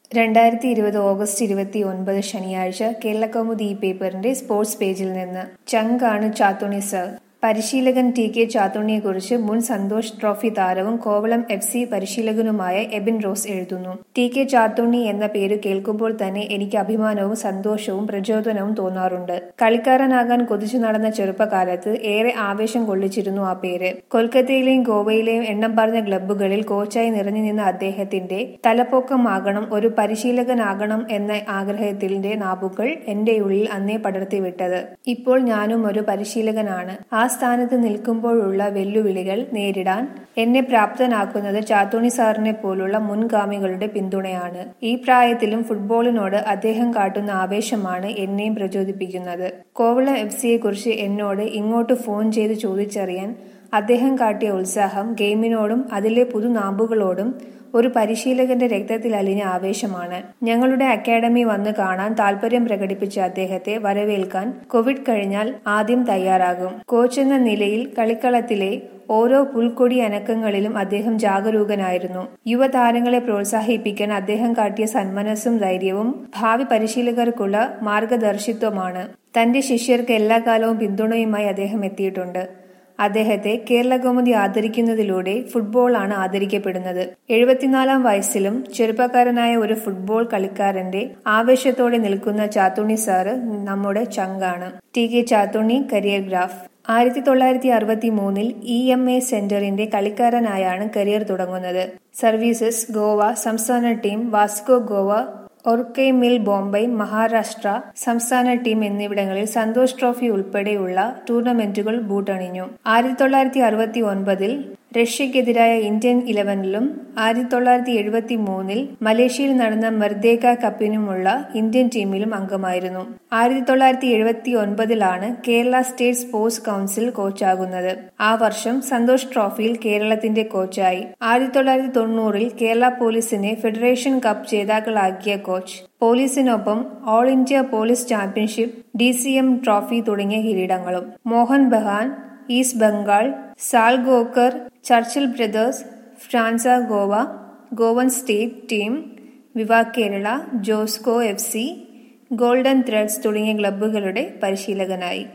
രണ്ടായിരത്തി ഇരുപത് ഓഗസ്റ്റ് ഇരുപത്തി ഒൻപത് ശനിയാഴ്ച കേരളകൗമുദി ഈ പേപ്പറിന്റെ സ്പോർട്സ് പേജിൽ നിന്ന് ചങ്കാണ് ചാത്തുണി സർ പരിശീലകൻ ടി കെ ചാത്തുണ്ണിയെക്കുറിച്ച് മുൻ സന്തോഷ് ട്രോഫി താരവും കോവളം എഫ് സി പരിശീലകനുമായ എബിൻ റോസ് എഴുതുന്നു ടി കെ ചാത്തുണ്ണി എന്ന പേര് കേൾക്കുമ്പോൾ തന്നെ എനിക്ക് അഭിമാനവും സന്തോഷവും പ്രചോദനവും തോന്നാറുണ്ട് കളിക്കാരനാകാൻ കൊതിച്ചു നടന്ന ചെറുപ്പകാലത്ത് ഏറെ ആവേശം കൊള്ളിച്ചിരുന്നു ആ പേര് കൊൽക്കത്തയിലെയും ഗോവയിലെയും എണ്ണം പറഞ്ഞ ക്ലബ്ബുകളിൽ കോച്ചായി നിറഞ്ഞു നിന്ന അദ്ദേഹത്തിന്റെ തലപ്പൊക്കമാകണം ഒരു പരിശീലകനാകണം എന്ന ആഗ്രഹത്തിന്റെ നാബുകൾ എന്റെ ഉള്ളിൽ അന്നേ പടർത്തിവിട്ടത് ഇപ്പോൾ ഞാനും ഒരു പരിശീലകനാണ് ആ സ്ഥാനത്ത് നിൽക്കുമ്പോഴുള്ള വെല്ലുവിളികൾ നേരിടാൻ എന്നെ പ്രാപ്തനാക്കുന്നത് ചാത്തുണി സാറിനെ പോലുള്ള മുൻഗാമികളുടെ പിന്തുണയാണ് ഈ പ്രായത്തിലും ഫുട്ബോളിനോട് അദ്ദേഹം കാട്ടുന്ന ആവേശമാണ് എന്നെയും പ്രചോദിപ്പിക്കുന്നത് കോവളം എഫ് സിയെ കുറിച്ച് എന്നോട് ഇങ്ങോട്ട് ഫോൺ ചെയ്ത് ചോദിച്ചറിയാൻ അദ്ദേഹം കാട്ടിയ ഉത്സാഹം ഗെയിമിനോടും അതിലെ പുതുനാമ്പുകളോടും ഒരു പരിശീലകന്റെ രക്തത്തിൽ അലിഞ്ഞ ആവേശമാണ് ഞങ്ങളുടെ അക്കാഡമി വന്ന് കാണാൻ താല്പര്യം പ്രകടിപ്പിച്ച അദ്ദേഹത്തെ വരവേൽക്കാൻ കോവിഡ് കഴിഞ്ഞാൽ ആദ്യം തയ്യാറാകും കോച്ച് എന്ന നിലയിൽ കളിക്കളത്തിലെ ഓരോ പുൽക്കൊടി അനക്കങ്ങളിലും അദ്ദേഹം ജാഗരൂകനായിരുന്നു യുവതാരങ്ങളെ പ്രോത്സാഹിപ്പിക്കാൻ അദ്ദേഹം കാട്ടിയ സന്മനസ്സും ധൈര്യവും ഭാവി പരിശീലകർക്കുള്ള മാർഗദർശിത്വമാണ് തന്റെ ശിഷ്യർക്ക് എല്ലാ കാലവും പിന്തുണയുമായി അദ്ദേഹം എത്തിയിട്ടുണ്ട് അദ്ദേഹത്തെ കേരള കൗമുദി ആദരിക്കുന്നതിലൂടെ ഫുട്ബോളാണ് ആദരിക്കപ്പെടുന്നത് എഴുപത്തിനാലാം വയസ്സിലും ചെറുപ്പക്കാരനായ ഒരു ഫുട്ബോൾ കളിക്കാരന്റെ ആവേശത്തോടെ നിൽക്കുന്ന ചാത്തുണ്ണി സാറ് നമ്മുടെ ചങ്കാണ് T K Chathunni career graph ആയിരത്തി തൊള്ളായിരത്തി അറുപത്തി മൂന്നിൽ ഇ എം എ സെന്ററിന്റെ കളിക്കാരനായാണ് കരിയർ തുടങ്ങുന്നത് സർവീസസ് ഗോവ സംസ്ഥാന team Vasco Goa Orkay mill Bombay Maharashtra സംസ്ഥാന ടീം എന്നിവിടങ്ങളിൽ സന്തോഷ് ട്രോഫി ഉൾപ്പെടെയുള്ള ടൂർണമെന്റുകൾ ബൂട്ടണിഞ്ഞു ആയിരത്തി തൊള്ളായിരത്തി അറുപത്തി ഒൻപതിൽ റഷ്യക്കെതിരായ ഇന്ത്യൻ ഇലവനിലും ആയിരത്തി തൊള്ളായിരത്തി എഴുപത്തി മൂന്നിൽ മലേഷ്യയിൽ നടന്ന മെർദേക കപ്പിനുമുള്ള ഇന്ത്യൻ ടീമിലും അംഗമായിരുന്നു ആയിരത്തി തൊള്ളായിരത്തി എഴുപത്തി ഒൻപതിലാണ് കേരള സ്റ്റേറ്റ് സ്പോർട്സ് കൗൺസിൽ കോച്ചാകുന്നത് ആ വർഷം സന്തോഷ് ട്രോഫിയിൽ കേരളത്തിന്റെ കോച്ചായി ആയിരത്തി തൊള്ളായിരത്തി തൊണ്ണൂറിൽ കേരള പോലീസിനെ ഫെഡറേഷൻ കപ്പ് ജേതാക്കളാക്കിയ കോച്ച് പോലീസിനൊപ്പം all India police championship D C M trophy തുടങ്ങിയ കിരീടങ്ങളും Mohun Bagan east Bengal Salgaocar Churchill brothers Fransa Goa Goan state team Viva Kerala Josco F C golden threads തുടങ്ങിയ ക്ലബ്ബുകളുടെ പരിശീലകനായി